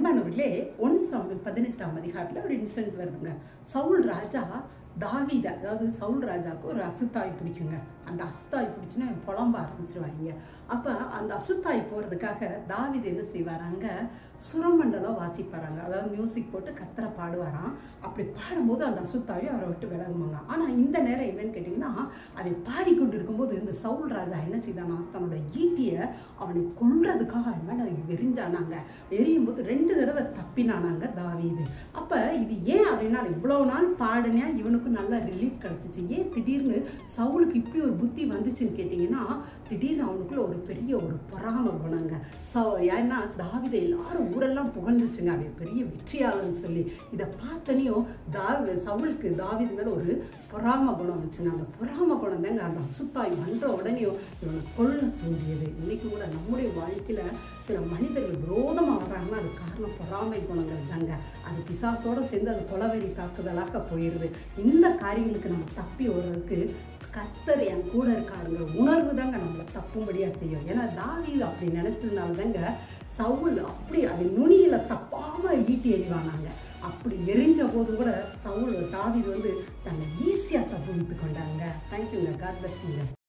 அன்பானவர்களே ஒன் சாமில் பதினெட்டாம் அதிகாரத்தில் ஒரு இன்சிடென்ட் வருதுங்க சவுல் ராஜா தாவீத அதாவது சவுல் ராஜாவுக்கு ஒரு அசுத்தாய் பிடிக்குங்க அந்த அசுத்தாய் பிடிச்சுன்னா புலம்ப ஆரம்பிச்சிருவாங்க அப்போ அந்த அசுத்தாய் போகிறதுக்காக தாவீது என்ன செய்வாராங்க சுரமண்டலம் வாசிப்பாராங்க அதாவது மியூசிக் போட்டு கத்தரை பாடுவாராம் அப்படி பாடும்போது அந்த அசுத்தாயும் அவரை விட்டு விலகுமாங்க ஆனால் இந்த நேரம் என்னன்னு கேட்டிங்கன்னா அவன் பாடிக்கொண்டு இருக்கும்போது இந்த சவுல் ராஜா என்ன செய்தானா தன்னோட ஈட்டியை அவனை கொல்றதுக்காக அவன் மேலே எரிஞ்சானாங்க எரியும் போது ரெண்டு தடவை தப்பினானாங்க தாவீது அப்போ இது ஏன் அப்படின்னா இவ்வளோ நாள் பாடுனே இவனுக்கு நல்ல ரிலீஃப் கிடச்சிச்சு ஏன் திடீர்னு சவுலுக்கு இப்படி ஒரு புத்தி வந்துச்சுன்னு கேட்டிங்கன்னா திடீர்னு அவனுக்குள்ள ஒரு பெரிய ஒரு பொறாம குணங்க ச ஏன்னா தாவிதை எல்லாரும் ஊரெல்லாம் புகழ்ந்துச்சுங்க அவன் பெரிய வெற்றியாளன்னு சொல்லி இதை பார்த்தனையும் தாவி சவுலுக்கு தாவிது மேலே ஒரு பொறாம குணம் வந்துச்சுங்க அந்த பொறாம குணம் தாங்க அந்த அசுத்தாய் வந்த உடனேயும் இவனை கொல்ல தூண்டியது இன்னைக்கு கூட நம்முடைய வாழ்க்கையில சில மனிதர்கள் விரோதமாக வர்றாங்கன்னா அது காரணம் பொறாமை குணங்கள் தாங்க அது பிசாசோட சேர்ந்து அது கொலவெறி தாக்குதலாக போயிடுது இந்த காரியங்களுக்கு நம்ம தப்பி வர்றதுக்கு கத்தர் என் கூட இருக்காருங்க உணர்வு தாங்க நம்மளை தப்பும்படியா செய்யும் ஏன்னா தாவீது அப்படி நினைச்சதுனால தாங்க சவுல் அப்படி அது நுனியில தப்பாம ஈட்டி எறிவானாங்க அப்படி எரிஞ்ச போது கூட சவுல் தாவீது வந்து தன்னை ஈஸியாக தப்பு கொண்டாங்க தேங்க்யூங்க காட் பிளஸ்